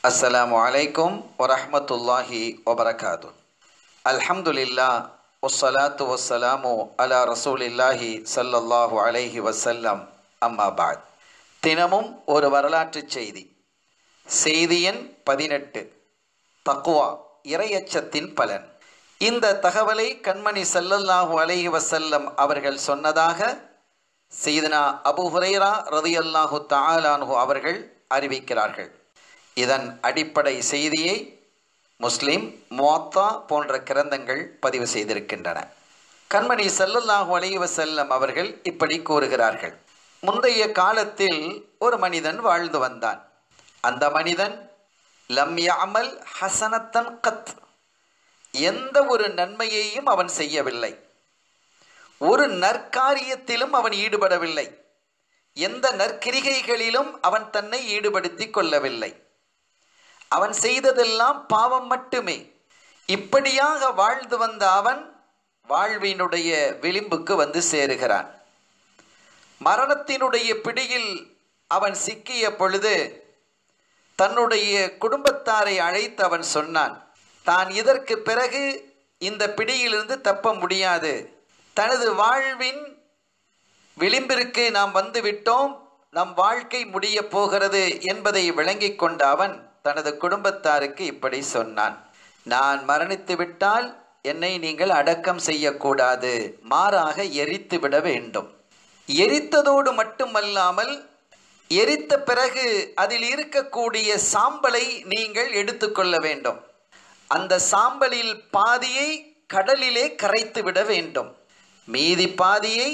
அஸ்ஸலாமு அலைக்கும் வரஹ்மத்துல்லாஹி வபரகாத்து அல்ஹம்துலில்லா வஸ்ஸலாத்து வஸ்ஸலாமு அலா ரசூலில்லாஹி ஸல்லல்லாஹு அலைஹி வஸல்லம் அம்மா பாத் தினமும் ஒரு வரலாற்றுச் செய்தி செய்தி எண் பதினெட்டு தக்குவா இறையச்சத்தின் பலன் இந்த தகவலை கண்மணி ஸல்லல்லாஹு அலைஹி வஸல்லம் அவர்கள் சொன்னதாக செய்தனா அபு ஹுரைரா ரதியல்லாஹு தஆலான்ஹு அவர்கள் அறிவிக்கிறார்கள் இதன் அடிப்படை செய்தியை முஸ்லிம் முவாத்தா போன்ற கிரந்தங்கள் பதிவு செய்திருக்கின்றன கண்மணி ஸல்லல்லாஹு அலைஹி வஸல்லம் அவர்கள் இப்படி கூறுகிறார்கள் முந்தைய காலத்தில் ஒரு மனிதன் வாழ்ந்து வந்தான் அந்த மனிதன் லம் யஅமல் ஹசனத்தன் கத் எந்த ஒரு நன்மையையும் அவன் செய்யவில்லை ஒரு நற்காரியத்திலும் அவன் ஈடுபடவில்லை எந்த நற்கிரிகைகளிலும் அவன் தன்னை ஈடுபடுத்திக் கொள்ளவில்லை அவன் செய்ததெல்லாம் பாவம் மட்டுமே இப்படியாக வாழ்ந்து வந்த அவன் வாழ்வினுடைய விளிம்புக்கு வந்து சேருகிறான் மரணத்தினுடைய பிடியில் அவன் சிக்கிய பொழுது தன்னுடைய குடும்பத்தாரை அழைத்து அவன் சொன்னான் தான் இதற்கு பிறகு இந்த பிடியிலிருந்து தப்ப முடியாது தனது வாழ்வின் விளிம்பிற்கு நாம் வந்துவிட்டோம் நம் வாழ்க்கை முடிய போகிறது என்பதை விளங்கிக் கொண்ட அவன் தனது குடும்பத்தாருக்கு இப்படி சொன்னான் நான் மரணித்து விட்டால் என்னை நீங்கள் அடக்கம் செய்யக்கூடாது மாறாக எரித்து விட வேண்டும் எரித்ததோடு மட்டுமல்லாமல் எரித்த பிறகு அதில் இருக்கக்கூடிய சாம்பலை நீங்கள் எடுத்துக்கொள்ள வேண்டும் அந்த சாம்பலில் பாதியை கடலிலே கரைத்து விட வேண்டும் மீதி பாதியை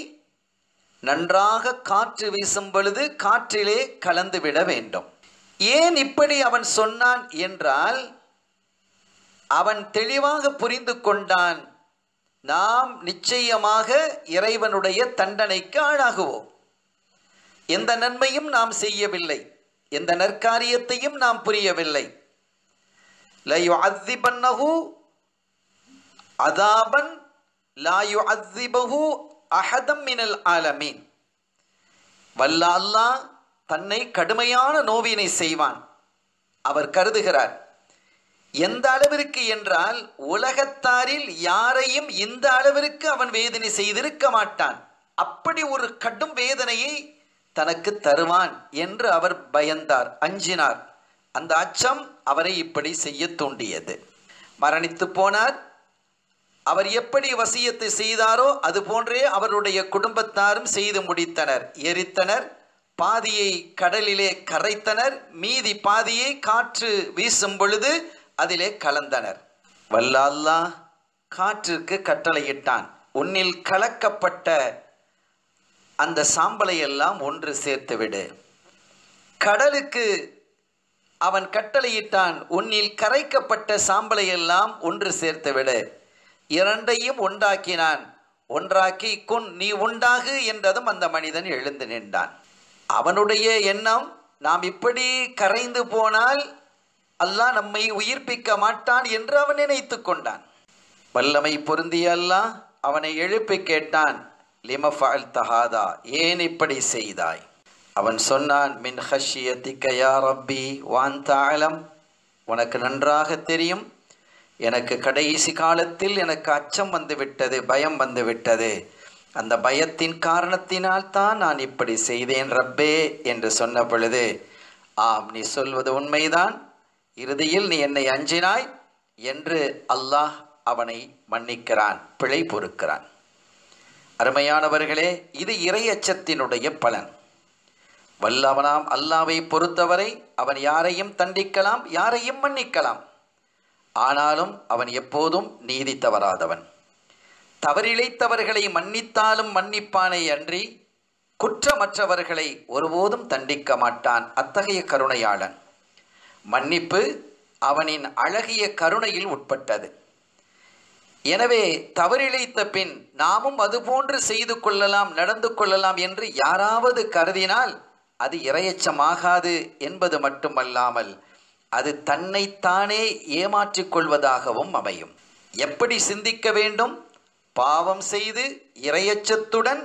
நன்றாக காற்று வீசும் பொழுது காற்றிலே கலந்து விட வேண்டும் ஏன் இப்படி அவன் சொன்னான் என்றால் அவன் தெளிவாக புரிந்து கொண்டான் நாம் நிச்சயமாக இறைவனுடைய தண்டனைக்கு ஆளாகுவோம் எந்த நன்மையும் நாம் செய்யவில்லை எந்த நற்காரியத்தையும் நாம் புரியவில்லை லயு அத்திபன்னஹு அதாபன் லாயு அத்திபஹு அஹதம் மினல் ஆலமீன் வல்ல அல்லாஹ் தன்னை கடுமையான நோவினை செய்வான் அவர் கருதுகிறார் எந்த அளவிற்கு என்றால் உலகத்தாரில் யாரையும் இந்த அளவிற்கு அவன் வேதனை செய்திருக்க மாட்டான் அப்படி ஒரு கடும் வேதனையை தனக்கு தருவான் என்று அவர் பயந்தார் அஞ்சினார் அந்த அச்சம் அவரை இப்படி செய்ய தூண்டியது மரணித்து போனார் அவர் எப்படி வசியத்தை செய்தாரோ அது போன்றே அவருடைய குடும்பத்தாரும் செய்து முடித்தனர் எரித்தனர் பாதியை கடலிலே கரைத்தனர் மீதி பாதியை காற்று வீசும் பொழுது அதிலே கலந்தனர் வல்ல அல்லாஹ் காற்றுக்கு கட்டளையிட்டான் உன்னில் கலக்கப்பட்ட அந்த சாம்பலை எல்லாம் ஒன்று சேர்த்து விடு கடலுக்கு அவன் கட்டளையிட்டான் உன்னில் கரைக்கப்பட்ட சாம்பலை எல்லாம் ஒன்று சேர்த்து விடு இரண்டையும் உண்டாக்கினான் ஒன்றாக்கி குன் நீ உண்டாகு என்றதும் அந்த மனிதன் எழுந்து நின்றான் அவனுடைய எண்ணம் நாம் இப்படி கரைந்து போனால் அல்லாஹ் நம்மை உயிர்ப்பிக்க மாட்டான் என்று அவன் நினைத்து கொண்டான் வல்லமை பொருந்திய அல்லாஹ் அவனை எழுப்பி கேட்டான் லிமஃபால் தஹாதா ஏன் இப்படி செய்தாய் அவன் சொன்னான் மின் ஹஷியத்திக்க யா ரப்பி வான் தாளம் உனக்கு நன்றாக தெரியும் எனக்கு கடைசி காலத்தில் எனக்கு அச்சம் வந்து விட்டது பயம் வந்து விட்டது அந்த பயத்தின் காரணத்தினால் தான் நான் இப்படி செய்தேன் ரப்பே என்று சொன்ன பொழுது ஆம் நீ சொல்வது உண்மைதான் இறுதியில் நீ என்னை அஞ்சினாய் என்று அல்லாஹ் அவனை மன்னிக்கிறான் பிழை பொறுக்கிறான் அருமையானவர்களே இது இறையச்சத்தினுடைய பலன் வல்லவனாம் அல்லாவை பொறுத்தவரை அவன் யாரையும் தண்டிக்கலாம் யாரையும் மன்னிக்கலாம் ஆனாலும் அவன் எப்போதும் நீதி தவறாதவன் தவறிழைத்தவர்களை மன்னித்தாலும் மன்னிப்பானே அன்றி குற்றமற்றவர்களை ஒருபோதும் தண்டிக்க மாட்டான் அத்தகைய கருணையாளன் மன்னிப்பு அவனின் அழகிய கருணையில் உட்பட்டது எனவே தவறிழைத்த பின் நாமும் அதுபோன்று செய்து கொள்ளலாம் நடந்து கொள்ளலாம் என்று யாராவது கருதினால் அது இரையச்சமாகாது என்பது மட்டுமல்லாமல் அது தன்னைத்தானே ஏமாற்றிக் கொள்வதாகவும் அமையும் எப்படி சிந்திக்க வேண்டும் பாவம் செய்து இரையச்சத்துடன்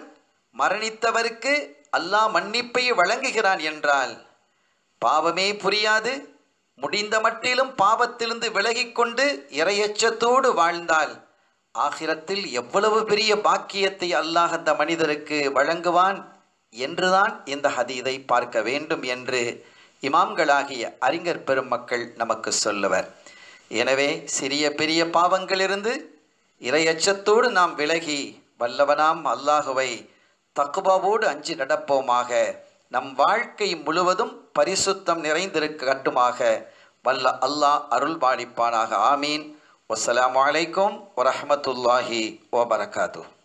மரணித்தவருக்கு அல்லாஹ் மன்னிப்பை வழங்குகிறான் என்றால் பாவமே புரியாது முடிந்த மட்டிலும் பாவத்திலிருந்து விலகிக் கொண்டு இரையச்சத்தோடு வாழ்ந்தால் ஆகிரத்தில் எவ்வளவு பெரிய பாக்கியத்தை அல்லாஹ் அந்த மனிதருக்கு வழங்குவான் என்றுதான் இந்த ஹதீதை பார்க்க வேண்டும் என்று இமாம்களாகிய அறிஞர் பெருமக்கள் நமக்கு சொல்லுவர் எனவே சிறிய பெரிய பாவங்களிலிருந்து இரையச்சத்தோடு நாம் விலகி வல்லவனாம் அல்லாஹுவை தக்குவாவோடு அஞ்சி நடப்போமாக நம் வாழ்க்கை முழுவதும் பரிசுத்தம் நிறைந்திருக்கட்டுமாக வல்ல அல்லாஹ் அருள் பாலிப்பானாக ஆமீன் வஸ்ஸலாமு அலைக்கும் வரஹ்மத்துல்லாஹி வபரகாத்து